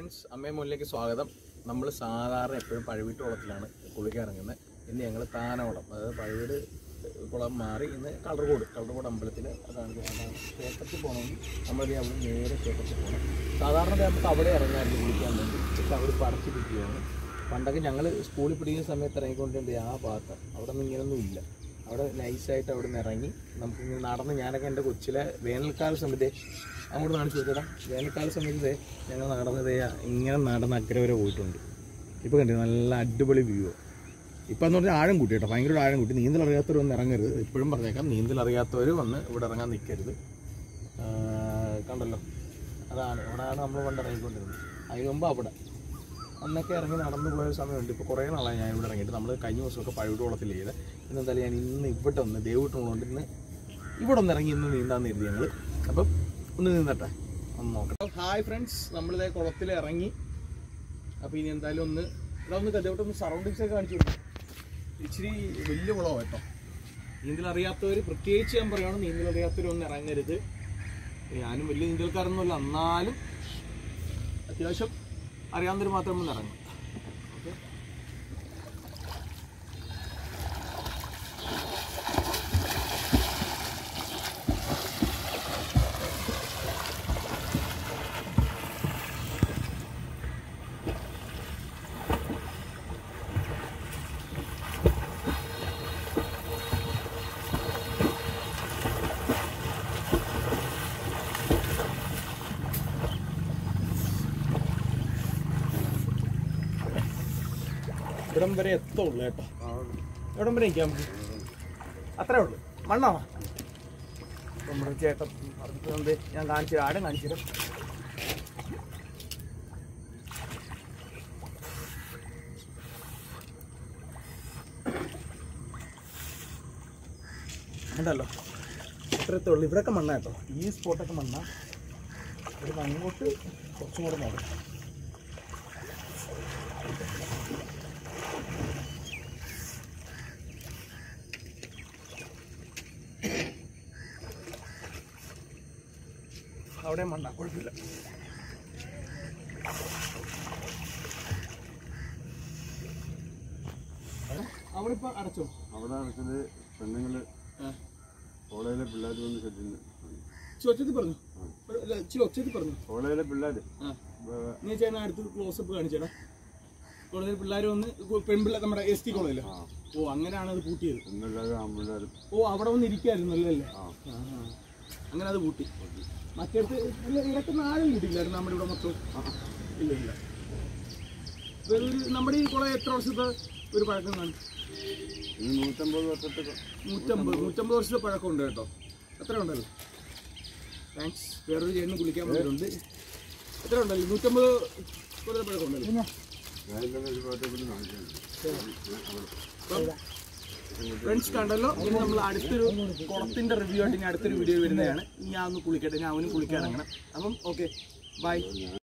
Friends അമ്മയും മുന്നിലേക്ക് സ്വാഗതം നമ്മൾ സാധാരണ എപ്പോഴും പഴവീട്ട് കുളത്തിലാണ് കുളിക്കാൻ ഇറങ്ങുന്നത് ഇന്ന് ഞങ്ങൾ താനകുളം അതായത് പഴവീട് കുളം മാറി ഇന്ന് കളർകോട് കളർകോട് അമ്പലത്തിൽ അതാണ് അതാണ് ക്ഷേത്രത്തിൽ പോകണമെങ്കിൽ നമ്മൾ അവിടെ നേരെ ക്ഷേത്രത്തിൽ പോകണം സാധാരണ നമുക്ക് അവിടെ ഇറങ്ങാറുണ്ട് കുളിക്കാൻ വേണ്ടി പക്ഷെ അവർ പടച്ചു കിട്ടിയാണ് പണ്ടൊക്കെ ഞങ്ങൾ സ്കൂളിൽ പിടിക്കുന്ന സമയത്ത് ഇറങ്ങിക്കൊണ്ടിരുന്നത് ആ ഭാഗത്ത് അവിടെ നിന്ന് ഇങ്ങനൊന്നും ഇല്ല അവിടെ നൈസായിട്ട് അവിടെ നിന്ന് ഇറങ്ങി നമുക്ക് ഇങ്ങനെ നടന്ന് ഞാനൊക്കെ എൻ്റെ കൊച്ചിലെ വേനൽക്കാല സമയത്ത് അങ്ങോട്ട് കാണിച്ചു കൊടുത്തടാ വേനൽക്കാല സമയത്ത് ഞങ്ങൾ നടന്നത് ഇങ്ങനെ നടന്ന് അക്കരെ വരെ പോയിട്ടുണ്ട് ഇപ്പോൾ കണ്ടു നല്ല അടിപൊളി വ്യൂ ഇപ്പം എന്ന് പറഞ്ഞാൽ ആഴം കൂട്ടി കേട്ടോ ഭയങ്കര ആഴം കൂട്ടി നീന്തൽ അറിയാത്തവർ വന്ന് ഇറങ്ങരുത് ഇപ്പോഴും പറഞ്ഞേക്കാം നീന്തൽ അറിയാത്തവർ വന്ന് ഇവിടെ ഇറങ്ങാൻ നിൽക്കരുത് ആ, കണ്ടല്ലോ അതാണ് അവിടെയാണ് നമ്മൾ പണ്ട് ഇറങ്ങിക്കൊണ്ടിരുന്നത് അതിന് മുമ്പ് അവിടെ അന്നൊക്കെ ഇറങ്ങി നടന്നു പോയ ഒരു സമയമുണ്ട് ഇപ്പോൾ കുറേ നാളായി ഞാൻ ഇവിടെ ഇറങ്ങിയിട്ട് നമ്മൾ കഴിഞ്ഞ ദിവസമൊക്കെ പഴുവിട്ടുകുളത്തിൽ ചെയ്ത് ഇന്ന് എന്തായാലും ഞാൻ ഇന്ന് ഇവിടെ ഒന്ന് ദേവിട്ടുള്ളതുകൊണ്ട് ഇന്ന് ഇവിടെ ഒന്ന് ഇറങ്ങി ഇന്ന് നീന്താന്ന് കരുതി ഞങ്ങൾ അപ്പം ഒന്ന് നീന്തട്ടെ ഒന്ന് നോക്കാം ഹായ് ഫ്രണ്ട്സ് നമ്മളിതേ കുളത്തിൽ ഇറങ്ങി അപ്പോൾ ഇനി എന്തായാലും ഒന്ന് ഇവിടെ ഒന്ന് കഥയോട്ട് ഒന്ന് സറൗണ്ടിങ്സ് ഒക്കെ കാണിച്ചു കൊടുക്കും ഇച്ചിരി വലിയ കുളമാണ് കേട്ടോ നീന്തൽ അറിയാത്തവർ പ്രത്യേകിച്ച് ഞാൻ പറയുകയാണ് നീന്തൽ അറിയാത്തവർ ഒന്നും ഇറങ്ങരുത് ഞാനും വലിയ നീന്തൽക്കാരൊന്നുമല്ല എന്നാലും അത്യാവശ്യം അറിയാവുന്നവർ മാത്രം ഒന്ന് ഇറങ്ങും ഓക്കെ ഇവിടം വരെ എത്തുള്ളൂ കേട്ടോ ഇവിടം വരെ നിൽക്കാം നമുക്ക് അത്രേ ഉള്ളൂ മണ്ണാണോ നമ്മുടെ ചേട്ടൻ പറഞ്ഞിട്ടുണ്ട് ഞാൻ കാണിച്ചു ആടും കാണിച്ചു തരാം ഉണ്ടല്ലോ ഇത്രത്തെ ഉള്ളൂ ഇവിടെയൊക്കെ മണ്ണ കേട്ടോ ഈ സ്പോട്ടൊക്കെ മണ്ണ ഇവിടെ അങ്ങോട്ട് കുറച്ചും കൂടെ നോക്കാം അവിടെ മണ്ണ കുഴപ്പമില്ല അവിടെ ഇപ്പൊ അടച്ചോ അവിടെ നടക്കുന്നത് പെണ്ണുങ്ങള് ആ. കോളേജിലെ പിള്ളേർ വന്ന് ചെല്ലുന്നു ഇച്ചിരി ഒച്ചത്തിൽ പറഞ്ഞു അല്ല, ഇച്ചിരി ഒച്ചത്തിൽ പറഞ്ഞു കോളേജിലെ പിള്ളേർ ആ നീ ചേട്ടൻ അടുത്ത് ക്ലോസപ്പ് കാണിച്ചേടാ കോളേജിൽ പിള്ളേർ വന്ന് പെൺപിള്ളേർ നമ്മുടെ എസ് ടി കോളേജിലോ ആ ഓ അങ്ങനെയാണ് അത് പൂട്ടിയത് പെണ്ണുള്ളവരും ആൺപിള്ളേരും ഓ അവിടെ വന്ന് ഇരിക്കായിരുന്നല്ലോ അല്ലേ ആ ആ, ആ. അങ്ങനെ അത് പൂട്ടി മറ്റേടത്ത് ഇല്ല, ഇടയ്ക്ക് ആരും കൂട്ടിയില്ലായിരുന്നു നമ്മുടെ ഇവിടെ മൊത്തം ഇല്ല ഇല്ല വേറെ ഒരു നമ്മുടെ ഈ കുളം എത്ര വർഷത്തെ ഒരു പഴക്കം കാണും ഇത് നൂറ്റമ്പത് വർഷത്തെ നൂറ്റമ്പത് നൂറ്റമ്പത് വർഷത്തെ പഴക്കമുണ്ട് കേട്ടോ എത്ര ഉണ്ടല്ലോ താങ്ക്സ് വേറൊരു ചേട്ടന് കുളിക്കാൻ വന്നിട്ടുണ്ട് എത്ര ഉണ്ടല്ലോ നൂറ്റമ്പത് കൊല്ലത്തെ പഴക്കമുണ്ടല്ലോ ഞാൻ ഇന്നലെ ഒരു പാട്ടെ കൂടി കാണിച്ചു ഫ്രണ്ട്സ് കണ്ടല്ലോ ഇനി നമ്മൾ അടുത്തൊരു കുളത്തിന്റെ റിവ്യൂ ആയിട്ട് ഇനി അടുത്തൊരു വീഡിയോ വരുന്നതാണ് ഇനി ഞാൻ ഒന്ന് കുളിക്കട്ടെ ഞാൻ അവനും കുളിക്കാൻ ഇറങ്ങണം അപ്പം ഓക്കെ ബൈ